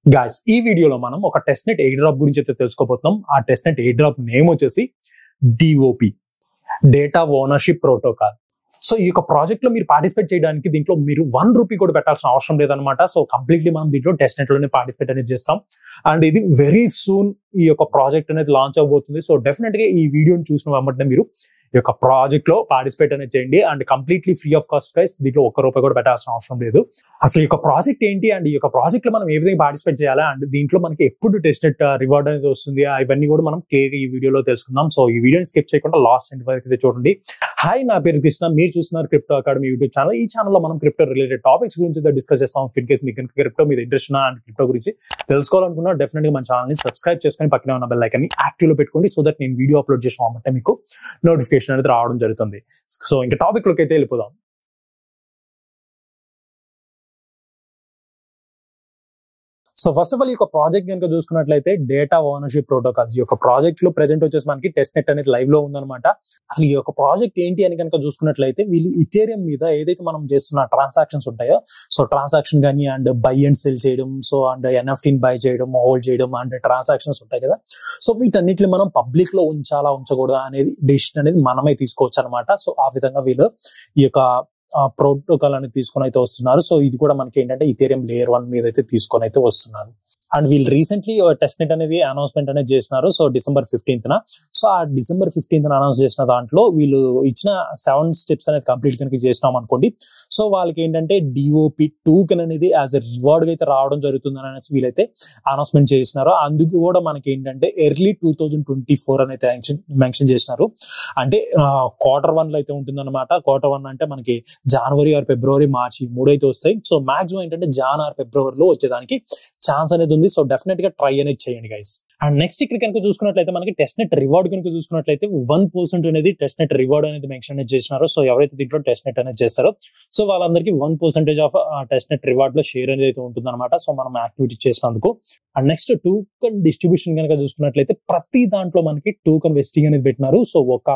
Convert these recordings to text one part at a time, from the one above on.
guys ఈ వీడియోలో మనం ఒక టెస్ట్ నెట్ ఎయిర్ డ్రాప్ గురించి అయితే తెలుసుకోబోతున్నాం ఆ test net air drop name వచ్చేసి DOP data ownership protocol so ఈ యొక్క ప్రాజెక్ట్ లో మీరు పార్టిసిపేట్ చేయడానికి దీంట్లో మీరు వన్ రూపీ కూడా పెట్టాల్సిన అవసరం లేదనమాట సో కంప్లీట్లీ మనం దీంట్లో టెస్ట్ నెట్ లోనే పార్టిసిపేట్ అనేది చేస్తాం అండ్ ఇది వెరీ సూన్ ఈ యొక్క ప్రాజెక్ట్ అనేది లాంచ్ అవబోతుంది సో డెఫినెట్ గా ఈ వీడియోని చూసిన వెంటనే మీరు ఈ యొక్క ప్రాజెక్ట్ లో పార్టిసిపేట్ అనేది చేయండి and completely free of cost guys దీంట్లో ఒక్క రూపాయి కూడా పెట్టాల్సిన అవసరం లేదు అసలు ఈ యొక్క ప్రాజెక్ట్ ఏంటి అండ్ ఈ యొక్క ప్రాజెక్ట్ లో మనం ఏ విధంగా పార్టిసిపేట్ చేయాలా అండ్ దీంట్లో మనకి ఎప్పుడు టెస్ట్ నెట్ రివార్డ్ అనేది వస్తుంది ఆ ఇవన్నీ కూడా మనం క్లియర్ ఈ వీడియోలో తెలుసుకుందాం సో ఈ వీడియోని స్కిప్ చేయకుండా లాస్ట్ ఎండ్ వరకు అయితే చూడండి హాయ్ నా పేరు కృష్ణ మీరు చూస్తున్నారు క్రిప్టో అకాడమీ యూట్యూబ్ ఛానల్ ఈ ఛానల్లో మనం క్రిప్టో రిలేటెడ్ టాపిక్స్ గురించి డిస్కస్ చేస్తాం ఫిన్ కేస్ మీకు కనుక క్రిప్టో మీద ఇంట్రెస్ట్ ఉన్నా అండ్ క్రిప్టో గురించి తెలుసుకోవాలనుకున్నా డెఫినెట్ గా మన ఛానల్ ని సబ్స్క్రైబ్ చేసుకొని పక్కనే ఉన్న బెల్ ఐకన్ ని యాక్టివ్ లో పెట్టుకోండి సో దట్ నేను వీడియో అప్లోడ్ చేసిన మీకు నోటిఫికేషన్ అనేది రావడం జరుగుతుంది సో ఇంకా టాపిక్ లోకి అయితే వెళ్ళిపోదాం సో ఫస్ట్ ఆఫ్ ఆల్ ఈ యొక్క ప్రాజెక్ట్ కనుక చూసుకున్నట్లయితే డేటా ఓనర్షిప్ ప్రోటోకాల్స్ ఈ యొక్క ప్రాజెక్ట్ లో ప్రెసెంట్ వచ్చేసి మనకి టెస్ట్ నెట్ అనేది లైవ్ లో ఉందన్నమాట అసలు ఈ యొక్క ప్రాజెక్ట్ ఏంటి అని కనుక చూసుకున్నట్లయితే వీళ్ళు ఇథేరియం మీద ఏదైతే మనం చేస్తున్న ట్రాన్సాక్షన్స్ ఉంటాయో సో ట్రాన్సాక్షన్ కానీ అండ్ బై అండ్ సెల్ చేయడం సో అండ్ ఎన్ఎఫ్టీన్ బై చేయడం హోల్డ్ చేయడం అండ్ ట్రాన్సాక్షన్స్ ఉంటాయి కదా సో వీటన్నిటిని మనం పబ్లిక్ లో ఉంచాలా ఉంచకూడదా అనేది డెసిషన్ అనేది మనమే తీసుకోవచ్చు అనమాట సో ఆ విధంగా వీళ్ళు ఈ యొక్క ప్రోటోకాల్ అనేది తీసుకొని అయితే వస్తున్నారు సో ఇది కూడా మనకి ఏంటంటే ఇథేరియం లేయర్ వన్ మీద అయితే తీసుకొని అయితే వస్తున్నారు అండ్ వీళ్ళు రీసెంట్లీ టెస్ట్ నెట్ అనేది అనౌన్స్మెంట్ అనేది చేసినారు సో డిసెంబర్ ఫిఫ్టీన్త్ న సో ఆ డిసెంబర్ ఫిఫ్టీన్త్ అనౌన్స్ చేసిన దాంట్లో వీళ్ళు ఇచ్చిన సెవెన్ స్టెప్స్ అనేది కంప్లీట్ కనుక చేసినాం అనుకోండి సో వాళ్ళకి ఏంటంటే డిఓపి టూకెన్ అనేది యాజ్ ఎ రివార్డ్ అయితే రావడం జరుగుతుంది అనేసి వీళ్ళైతే అనౌన్స్మెంట్ చేసినారు అందుకు కూడా మనకి ఏంటంటే early two thousand twenty four అని అయితే మెన్షన్ చేసినారు అంటే క్వార్టర్ వన్ లో అయితే ఉంటుందన్నమాట క్వార్టర్ వన్ అంటే మనకి జనవరి ఆర్ ఫిబ్రవరి మార్చి మూడు అయితే వస్తాయి సో మాక్సిమం ఏంటంటే జాన్ ఆర్ ఫిబ్రవరిలో వచ్చేదానికి ఛాన్స్ అనేది ఉంది సో డెఫినెట్ గా ట్రై అనేది చేయండి గైస్ అండ్ నెక్స్ట్ ఇక్కడ కనుక చూసుకున్నట్లయితే మనకి టెస్ట్ నెట్ రివార్డ్ కనుక చూసుకున్నట్లయితే వన్ పర్సెంట్ అనేది టెస్ట్ నెట్ రివార్డ్ అనేది మెన్షన్ అనేది చేసినారో సో ఎవరైతే దీంట్లో టెస్ట్ నెట్ అనేది చేస్తారో సో వాళ్ళందరికీ one percentage of test net reward లో షేర్ అనేది అయితే ఉంటుంది అనమాట సో మనం యాక్టివిటీ చేసినందుకు అండ్ నెక్స్ట్ టూకన్ డిస్ట్రిబ్యూషన్ కనుక చూసుకున్నట్లయితే ప్రతి దాంట్లో మనకి టూకన్ వెస్టింగ్ అనేది పెట్టినారు సో ఒక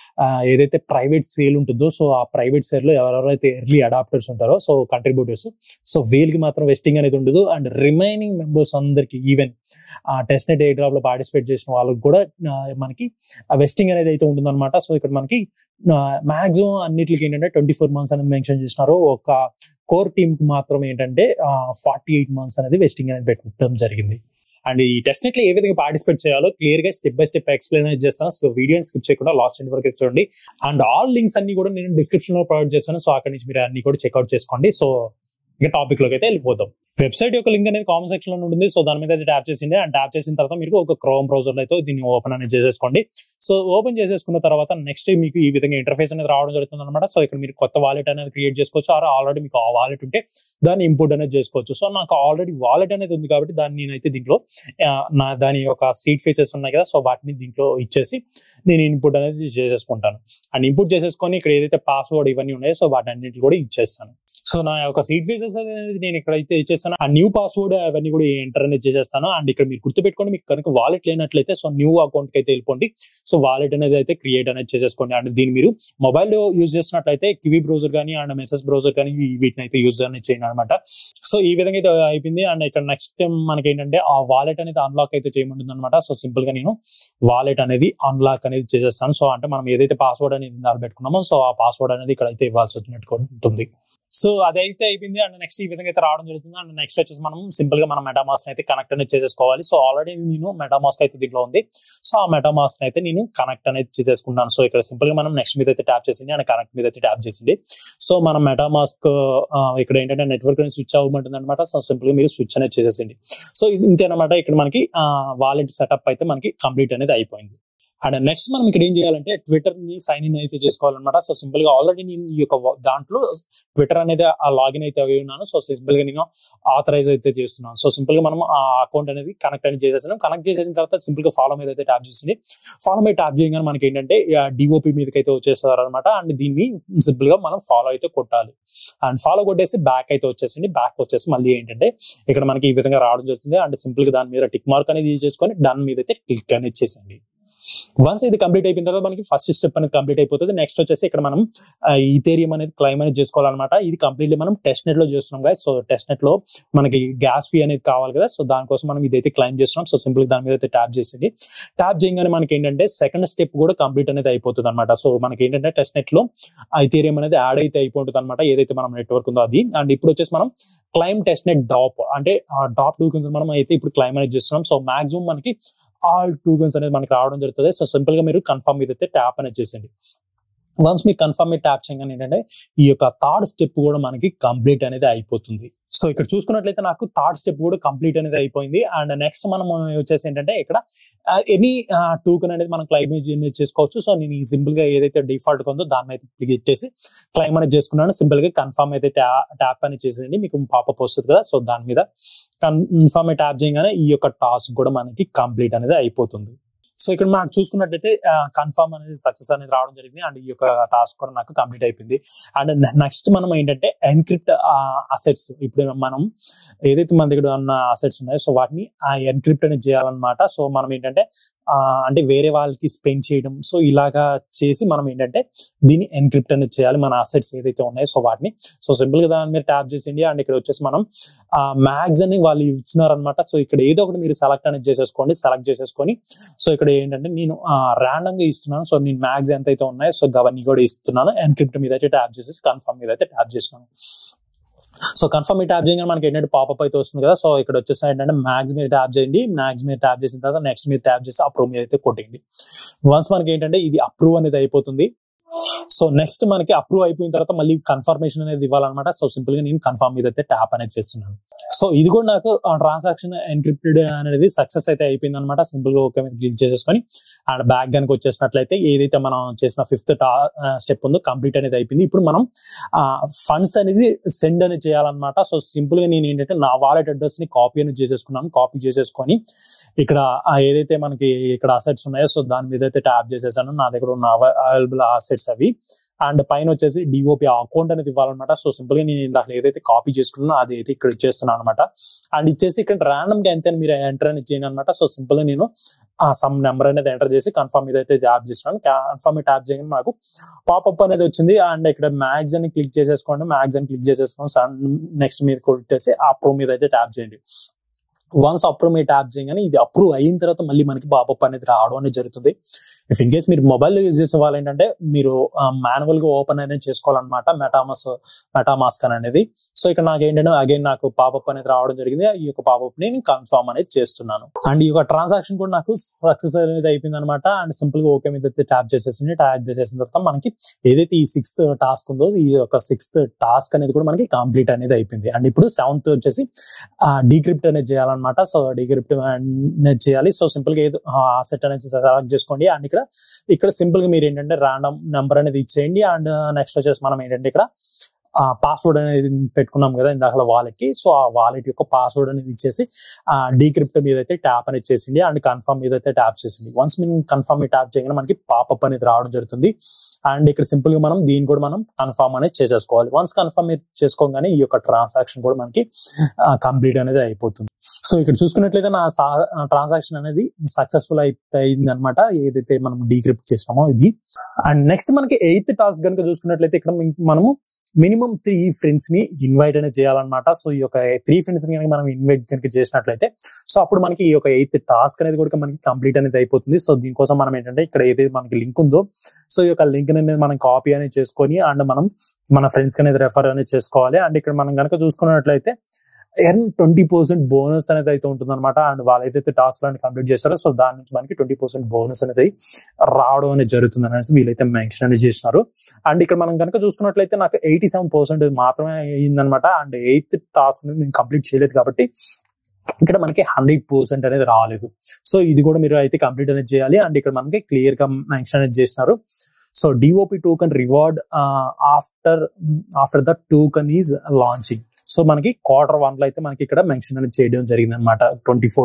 ఏదైతే ప్రైవేట్ సేల్ ఉంటుందో సో ఆ ప్రైవేట్ సేల్ లో ఎవరెవరైతే ఎర్లీ అడాప్టర్స్ ఉంటారో సో కంట్రిబ్యూటర్స్ సో వీళ్ళకి మాత్రం వెస్టింగ్ అనేది ఉండదు అండ్ రిమైనింగ్ మెంబర్స్ అందరికి ఈవెన్ ఆ టెస్ట్ నెట్ ఎయిర్ డ్రాప్ లో పార్టిసిపేట్ చేసిన వాళ్ళకి కూడా మనకి వెస్టింగ్ అనేది అయితే ఉంటుంది అనమాట సో ఇక్కడ మనకి మాక్సిమం అన్నిటికి ఏంటంటే ట్వంటీ ఫోర్ మంత్స్ అనేది మెన్షన్ చేసినారు ఒక కోర్ టీమ్ కి మాత్రం ఏంటంటే ఫార్టీ ఎయిట్ మంత్స్ అనేది వెస్టింగ్ అనేది పెట్టడం జరిగింది అండ్ ఈ టెస్ట్ నెట్ లో ఏ విధంగా పార్టిసిపేట్ చేయాలో క్లియర్ గా స్టెప్ బై స్టెప్ ఎక్స్ప్లెయిన్ చేస్తాను సో వీడియో స్కిప్ చేయకుండా లాస్ట్ ఎండ్ వరకు చూడండి అండ్ ఆల్ లింక్స్ అన్ని కూడా నేను డిస్క్రిప్షన్ లో ప్రొవైడ్ చేస్తాను సో అక్కడ నుంచి మీరు అన్ని కూడా చెక్అౌట్ చేసుకోండి సో ఇక టాపిక్ లోకి అయితే వెళ్ళిపోతాం వెబ్సైట్ యొక్క లింక్ అనేది కామెంట్ సెక్షన్ లో ఉంటుంది సో దాని మీద అయితే ట్యాప్ చేసింది అండ్ ట్యాప్ చేసిన తర్వాత మీరు ఒక క్రోమ్ బ్రౌజర్ అయితే దీన్ని ఓపెన్ అనేది చేసేసుకోండి సో ఓపెన్ చేసేసుకున్న తర్వాత నెక్స్ట్ మీకు ఈ విధంగా ఇంటర్ఫేస్ అనేది రావడం జరుగుతుంది అనమాట సో ఇక్కడ మీరు కొత్త వాలెట్ అనేది క్రియేట్ చేసుకోవచ్చు ఆర్ ఆల్రెడీ మీకు ఆ వాలెట్ ఉంటే దాన్ని ఇంపోర్ట్ అనేది చేసుకోవచ్చు సో నాకు ఆల్రెడీ వాలెట్ అనేది ఉంది కాబట్టి దాన్ని నేనైతే దీంట్లో నా దాని యొక్క సీట్ ఫేసెస్ ఉన్నాయి కదా సో వాటిని దీంట్లో ఇచ్చేసి నేను ఇన్పుట్ అనేది చేసేసుకుంటాను అండ్ ఇంపుట్ చేసేసుకొని ఇక్కడ ఏదైతే పాస్వర్డ్ ఇవన్నీ ఉన్నాయో సో వాటి అన్నిటి కూడా ఇచ్చేస్తాను సో నా యొక్క సీట్ ఫేసెస్ అనేది నేను ఇక్కడైతే ఇచ్చేస్తాను ఆ న్యూ పాస్వర్డ్ అవన్నీ కూడా ఎంటర్ అనేది చేసేస్తాను అండ్ ఇక్కడ మీరు గుర్తుపెట్టుకోండి మీకు కనుక వాలెట్ లేనట్లయితే సో న్యూ అకౌంట్ కి అయితే వెళ్ళిపోండి సో వాలెట్ అనేది అయితే క్రియేట్ అనేది చేసేసుకోండి అండ్ దీన్ని మీరు మొబైల్ యూజ్ చేసినట్లయితే కివీ బ్రౌజర్ కానీ అండ్ మెసేజ్ బ్రౌజర్ కానీ వీటిని అయితే యూజ్ అనేది చేయండి అనమాట సో ఈ విధంగా అయితే అయిపోయింది అండ్ ఇక్కడ నెక్స్ట్ టైం మనకి ఏంటంటే ఆ వాలెట్ అనేది అన్లాక్ అయితే చేయమంటుంది అనమాట సో సింపుల్ గా నేను వాలెట్ అనేది అన్లాక్ అనేది చేసేస్తాను సో అంటే మనం ఏదైతే పాస్వర్డ్ అనేది పెట్టుకున్నామో సో ఆ పాస్వర్డ్ అనేది ఇక్కడ అయితే ఇవ్వాల్సి వచ్చినట్టు ఉంటుంది సో అదైతే అయిపోయింది అండ్ నెక్స్ట్ ఈ విధంగా అయితే రావడం జరుగుతుంది అండ్ నెక్స్ట్ వచ్చేసి మనం సింపుల్ గా మనం మెటామాస్క్ అయితే కనెక్ట్ అనేది చేసేసుకోవాలి సో ఆల్రెడీ నేను మెటామాస్క్ అయితే దీంట్లో ఉంది సో ఆ మెటామాస్క్ అయితే నేను కనెక్ట్ అనేది చేసేసుకుంటాను సో ఇక్కడ సింపుల్ గా మనం నెక్స్ట్ మీద అయితే ట్యాప్ చేసింది అండ్ కనెక్ట్ మీద అయితే ట్యాప్ చేసింది సో మనం మెటామాస్క్ ఇక్కడ ఏంటంటే నెట్వర్క్ అనేది స్విచ్ అవ్వమంటుంది అనమాట సో సింపుల్ గా మీరు స్విచ్ అనేది చేసేసింది సో ఇంతేనమాట ఇక్కడ మనకి వాలెట్ సెటప్ అయితే మనకి కంప్లీట్ అనేది అయిపోయింది అండ్ నెక్స్ట్ మనం ఇక్కడ ఏం చేయాలంటే ట్విట్టర్ ని సైన్ ఇన్ అయితే చేసుకోవాలన్నమాట సో సింపుల్ గా ఆల్రెడీ నేను ఈ యొక్క దాంట్లో ట్విట్టర్ అనేది ఆ లాగిన్ అయితే అవి ఉన్నాను సో సింపుల్ గా నేను ఆథరైజ్ అయితే చేస్తున్నాను సో సింపుల్ గా మనం ఆ అకౌంట్ అనేది కనెక్ట్ అనేది చేసేసాను కనెక్ట్ చేసేసిన తర్వాత సింపుల్ గా ఫాలో మీద అయితే ట్యాప్ చేసింది ఫాలో మీద ట్యాప్ చేయగానే మనకి ఏంటంటే డిఓపి మీదకి అయితే వచ్చేస్తారు అనమాట అండ్ దీన్ని సింపుల్ గా మనం ఫాలో అయితే కొట్టాలి అండ్ ఫాలో కొట్టేసి బ్యాక్ అయితే వచ్చేసింది బ్యాక్ వచ్చేసి మళ్ళీ ఏంటంటే ఇక్కడ మనకి ఈ విధంగా రావడం జరుగుతుంది అండ్ సింపుల్ గా దాని మీద టిక్ మార్క్ అనేది చేసుకొని డన్ మీద అయితే క్లిక్ అనేది చేసేయండి వన్స్ ఇది కంప్లీట్ అయిపోయిన తర్వాత మనకి ఫస్ట్ స్టెప్ అనేది కంప్లీట్ అయిపోతుంది నెక్స్ట్ వచ్చేసి ఇక్కడ మనం ఈథేరియం అనేది క్లైమ్ అనేది చేసుకోవాలన్నమాట ఇది కంప్లీట్లీ మనం టెస్ట్ నెట్ లో చేస్తున్నాం కదా సో టెస్ట్ నెట్ లో మనకి గ్యాస్ ఫీ అనేది కావాలి కదా సో దానికోసం మనం ఇదైతే క్లైమ్ చేస్తున్నాం సో సింపుల్ దాని మీద అయితే ట్యాప్ చేసింది ట్యాప్ చేయగానే మనకి ఏంటంటే సెకండ్ స్టెప్ కూడా కంప్లీట్ అనేది అయిపోతుంది అనమాట సో మనకి ఏంటంటే టెస్ట్ నెట్ లో ఐథేరియం అనేది యాడ్ అయితే అయిపోతుంది అనమాట ఏదైతే మనం నెట్వర్క్ ఉందో అది అండ్ ఇప్పుడు వచ్చేసి మనం క్లైమ్ టెస్ట్ నెట్ డాప్ అంటే డాప్ టోకెన్స్ మనం అయితే ఇప్పుడు క్లైమ్ అనేది చేస్తున్నాం సో మాక్సిమం మనకి ఆల్ టోకెన్స్ అనేది మనకి రావడం జరుగుతుంది సో సింపుల్ గా మీరు కన్ఫర్మ్ మీద అయితే ట్యాప్ అనేది చేసేయండి వన్స్ మీకు కన్ఫర్మ్ మీద ట్యాప్ చేయగానే ఏంటంటే ఈ యొక్క థర్డ్ స్టెప్ కూడా మనకి కంప్లీట్ అనేది అయిపోతుంది సో ఇక్కడ చూసుకున్నట్లయితే నాకు థర్డ్ స్టెప్ కూడా కంప్లీట్ అనేది అయిపోయింది అండ్ నెక్స్ట్ మనం వచ్చేసి ఏంటంటే ఇక్కడ ఎనీ టోకెన్ అనేది మనం క్లైమ్ చేసుకోవచ్చు సో నేను ఈ సింపుల్ గా ఏదైతే డిఫాల్ట్ ఉందో దాన్ని అయితే క్లిక్ చేసి క్లైమ్ అనేది చేసుకున్నాను సింపుల్ గా కన్ఫర్మ్ అయితే ట్యాప్ అనేది చేసేయండి మీకు పాపప్ వస్తుంది కదా సో దాని మీద కన్ఫర్మ్ ట్యాప్ చేయగానే ఈ యొక్క టాస్క్ కూడా మనకి కంప్లీట్ అనేది అయిపోతుంది సో ఇక్కడ మనం చూసుకున్నట్లయితే కన్ఫర్మ్ అనేది సక్సెస్ అనేది రావడం జరిగింది అండ్ ఈ యొక్క టాస్క్ కూడా నాకు కంప్లీట్ అయిపోయింది అండ్ నెక్స్ట్ మనం ఏంటంటే ఎన్క్రిప్ట్ అసెట్స్ ఇప్పుడు మనం ఏదైతే మన దగ్గర ఉన్న అసెట్స్ ఉన్నాయో సో వాటిని ఎన్క్రిప్ట్ అనేది చేయాలన్నమాట సో మనం ఏంటంటే అంటే వేరే వాళ్ళకి స్పెండ్ చేయడం సో ఇలాగా చేసి మనం ఏంటంటే దీన్ని ఎన్క్రిప్ట్ అనేది చేయాలి మన అసెట్స్ ఏదైతే ఉన్నాయో సో వాటిని సో సింపుల్ గా దాని మీద ట్యాప్ చేసింది అండ్ ఇక్కడ వచ్చేసి మనం మ్యాగ్స్ అని వాళ్ళు ఇచ్చినారనమాట సో ఇక్కడ ఏదో ఒకటి మీరు సెలెక్ట్ అనేది చేసేసుకోండి సెలెక్ట్ చేసేసుకొని సో ఇక్కడ ఏంటంటే నేను ర్యాండమ్ గా ఇస్తున్నాను సో నేను మ్యాగ్స్ ఎంత అయితే ఉన్నాయో సో అవన్నీ కూడా ఇస్తున్నాను ఎన్క్రిప్ట్ మీద అయితే ట్యాప్ చేసేసి కన్ఫర్మ్ మీద అయితే ట్యాప్ చేసినాను సో కన్ఫర్మ్ మీ ట్యాప్ చేయగానే మనకి ఏంటంటే పాపప్ అయితే వస్తుంది కదా సో ఇక్కడ వచ్చేసి ఏంటంటే మ్యాక్స్ మీద ట్యాప్ చేయండి మ్యాక్స్ మీద ట్యాప్ చేసిన తర్వాత నెక్స్ట్ మీద ట్యాప్ చేసి అప్రూవ్ మీద అయితే కొట్టేయండి వన్స్ మనకి ఏంటంటే ఇది అప్రూవ్ అనేది అయిపోతుంది సో నెక్స్ట్ మనకి అప్రూవ్ అయిపోయిన తర్వాత మళ్ళీ కన్ఫర్మేషన్ అనేది ఇవ్వాలన్నమాట సో సింపుల్ గా నేను కన్ఫర్మ్ మీద అయితే ట్యాప్ అనేది చేస్తున్నాను సో ఇది కూడా నాకు ట్రాన్సాక్షన్ ఎన్క్రిప్టెడ్ అనేది సక్సెస్ అయితే అయిపోయింది అనమాట సింపుల్ గా ఓకే మీద క్లిక్ చేసేసుకొని అండ్ బ్యాక్ కనుక వచ్చేసినట్లయితే ఏదైతే మనం చేసిన ఫిఫ్త్ స్టెప్ ఉందో కంప్లీట్ అనేది అయిపోయింది ఇప్పుడు మనం ఫండ్స్ అనేది సెండ్ అనేది చేయాలన్నమాట సో సింపుల్ గా నేను ఏంటంటే నా వాలెట్ అడ్రస్ ని కాపీ అనేది చేసేసుకున్నాను కాపీ చేసేసుకొని ఇక్కడ ఏదైతే మనకి ఇక్కడ అసెట్స్ ఉన్నాయో సో దాని మీద అయితే ట్యాప్ చేసేసాను నా దగ్గర ఉన్న అవైలబుల్ అసెట్స్ అవి అండ్ పైన వచ్చేసి డిఓపి అకౌంట్ అనేది ఇవ్వాలన్నమాట సో సింపుల్ గా నేను ఇందాక ఏదైతే కాపీ చేసుకున్నానో అది అయితే ఇక్కడ ఇచ్చేస్తున్నాను అనమాట అండ్ ఇచ్చేసి ఇక్కడ ర్యాండమ్ గా ఎంత మీరు ఎంటర్ అనేది చేయను అనమాట సో సింపుల్ గా నేను సమ్ నెంబర్ అనేది ఎంటర్ చేసి కన్ఫర్మ్ మీద అయితే ట్యాప్ చేస్తున్నాను కన్ఫర్మ్ ట్యాప్ చేయగానే నాకు పాపప్ అనేది వచ్చింది అండ్ ఇక్కడ మ్యాగ్స్ అని క్లిక్ చేసేసుకోండి మ్యాగ్స్ అని క్లిక్ చేసేసుకోండి నెక్స్ట్ మీద కొట్టేసి అప్రూవ్ మీద అయితే ట్యాప్ చేయండి వన్స్ అప్రూవ్ మీ ట్యాప్ చేయగానే ఇది అప్రూవ్ అయిన తర్వాత మళ్ళీ మనకి పాపప్ అనేది రావడం అనేది జరుగుతుంది ఇఫ్ ఇన్ కేస్ మీరు మొబైల్ యూజ్ చేసే వాళ్ళు ఏంటంటే మీరు మాన్యువల్ గా ఓపెన్ అనేది చేసుకోవాలన్నమాట మెటామస్ మెటామాస్క్ అనేది సో ఇక్కడ నాకు ఏంటంటే అగైన్ నాకు పాపప్ అనేది రావడం జరిగింది ఈ యొక్క పాపప్ ని నేను కన్ఫర్మ్ అనేది చేస్తున్నాను అండ్ ఈ యొక్క ట్రాన్సాక్షన్ కూడా నాకు సక్సెస్ అనేది అయిపోయింది అనమాట అండ్ సింపుల్ గా ఓకే మీద అయితే ట్యాప్ చేసేసింది ట్యాప్ చేసేసిన తర్వాత మనకి ఏదైతే ఈ సిక్స్త్ టాస్క్ ఉందో ఈ యొక్క సిక్స్త్ టాస్క్ అనేది కూడా మనకి కంప్లీట్ అనేది అయిపోయింది అండ్ ఇప్పుడు సెవెంత్ వచ్చేసి డీక్రిప్ట్ అనేది చేయాలన్నమాట సో డీక్రిప్ట్ అనేది చేయాలి సో సింపుల్ గా ఏదో సెట్ అనేది సెలెక్ట్ చేసుకోండి అండ్ ఇక్కడ ఇక్కడ సింపుల్ గా మీరు ఏంటంటే ర్యాండమ్ నెంబర్ అనేది ఇచ్చేయండి అండ్ నెక్స్ట్ వచ్చేసి మనం ఏంటంటే ఇక్కడ ఆ పాస్వర్డ్ అనేది పెట్టుకున్నాం కదా ఇందాక వాలెట్ కి సో ఆ వాలెట్ యొక్క పాస్వర్డ్ అనేది ఇచ్చేసి ఆ డీక్రిప్ట్ మీద అయితే ట్యాప్ అనేది చేసింది అండ్ కన్ఫర్మ్ మీద అయితే ట్యాప్ చేసింది వన్స్ మేము కన్ఫర్మ్ మీద ట్యాప్ చేయగానే మనకి పాపప్ అనేది రావడం జరుగుతుంది అండ్ ఇక్కడ సింపుల్ గా మనం దీన్ని కూడా మనం కన్ఫర్మ్ అనేది చేసేసుకోవాలి వన్స్ కన్ఫర్మ్ చేసుకోగానే ఈ యొక్క ట్రాన్సాక్షన్ కూడా మనకి కంప్లీట్ అనేది అయిపోతుంది సో ఇక్కడ చూసుకున్నట్లయితే నా ట్రాన్సాక్షన్ అనేది సక్సెస్ఫుల్ అయింది అనమాట ఏదైతే మనం డీక్రిప్ట్ చేసినామో ఇది అండ్ నెక్స్ట్ మనకి ఎయిత్ టాస్క్ కనుక చూసుకున్నట్లయితే ఇక్కడ మనము మినిమం త్రీ ఫ్రెండ్స్ ని ఇన్వైట్ అనేది చేయాలన్నమాట సో ఈ యొక్క త్రీ ఫ్రెండ్స్ ని కనుక మనం ఇన్వైట్ కనుక చేసినట్లయితే సో అప్పుడు మనకి ఈ యొక్క ఎయిత్ టాస్క్ అనేది కూడా మనకి కంప్లీట్ అనేది అయిపోతుంది సో దీనికోసం మనం ఏంటంటే ఇక్కడ ఏదైతే మనకి లింక్ ఉందో సో ఈ యొక్క లింక్ అనేది మనం కాపీ అనేది చేసుకొని అండ్ మనం మన ఫ్రెండ్స్ అనేది రెఫర్ అనేది చేసుకోవాలి అండ్ ఇక్కడ మనం కనుక చూసుకున్నట్లయితే ఎర్న్ ట్వంటీ పర్సెంట్ బోనస్ అనేది అయితే ఉంటుంది అనమాట అండ్ వాళ్ళైతే టాస్క్ లాంటి కంప్లీట్ చేస్తారో సో దాని నుంచి మనకి ట్వంటీ పర్సెంట్ బోనస్ అనేది రావడం అనేది జరుగుతుంది అనేసి వీళ్ళైతే మెన్షన్ అనేది చేసినారు అండ్ ఇక్కడ మనం కనుక చూసుకున్నట్లయితే నాకు ఎయిటీ సెవెన్ పర్సెంట్ మాత్రమే అయిందనమాట అండ్ ఎయిత్ టాస్క్ అనేది నేను కంప్లీట్ చేయలేదు కాబట్టి ఇక్కడ మనకి హండ్రెడ్ పర్సెంట్ అనేది రాలేదు సో ఇది కూడా మీరు అయితే కంప్లీట్ అనేది చేయాలి అండ్ ఇక్కడ మనకి క్లియర్ గా మెన్షన్ అనేది చేసినారు so DOP token reward after after the token is launching so మనకి క్వార్టర్ వన్ లో అయితే మనకి ఇక్కడ మెన్షన్ అనేది చేయడం జరిగింది అనమాట ట్వంటీ ఫోర్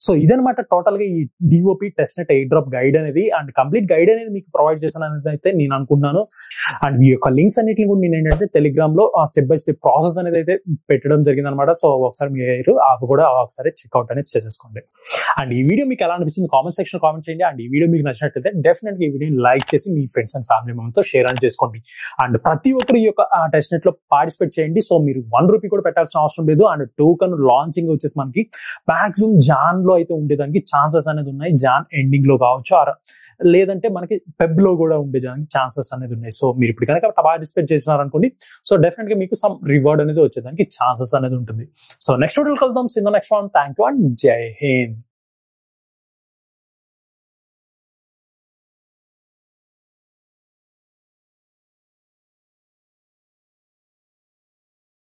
సో ఇదనమాట టోటల్ గా ఈ DOP test net air drop guide అనేది అండ్ కంప్లీట్ గైడ్ అనేది మీకు ప్రొవైడ్ చేశాను అనేది అయితే నేను అనుకుంటున్నాను అండ్ ఈ యొక్క లింక్స్ అన్నిటిని కూడా నేను ఏంటంటే టెలిగ్రామ్ లో స్టెప్ బై స్టెప్ ప్రాసెస్ అనేది అయితే పెట్టడం జరిగింది అనమాట సో ఒకసారి మీరు అవి కూడా ఒకసారి చెక్అవుట్ అనేది చేసేసుకోండి అండ్ ఈ వీడియో మీకు ఎలా అనిపిస్తుంది కామెంట్ సెక్షన్ కామెంట్ చేయండి అండ్ ఈ వీడియో మీకు నచ్చినట్లయితే డెఫినెట్ గా ఈ వీడియోని లైక్ చేసి మీ ఫ్రెండ్స్ అండ్ ఫ్యామిలీ మెంబర్తో షేర్ అని చేసుకోండి అండ్ ప్రతి ఒక్కరు ఈ యొక్క టెస్ట్ నెట్ లో పార్టిసిపేట్ చేయండి సో మీరు వన్ రూపీ కూడా పెట్టాల్సిన అవసరం లేదు అండ్ టోకన్ లాంచింగ్ వచ్చేసి మనకి మాక్సిమం జాన్ లో అయితే ఉండేదానికి ఛాన్సెస్ అనేది ఉన్నాయి జాన్ ఎండింగ్ లో కావచ్చు ఆర్ లేదంటే మనకి పెబ్ లో కూడా ఉండేదానికి ఛాన్సెస్ అనేది ఉన్నాయి సో మీరు ఇప్పుడు కనుక పార్టిసిపేట్ చేసినారనుకోండి సో డెఫినెట్ గా మీకు సమ్ రివార్డ్ అనేది వచ్చేదానికి ఛాన్సెస్ అనేది ఉంటుంది సో నెక్స్ట్ వీడియో కలుద్దాం see in next one thank you and Jai Hind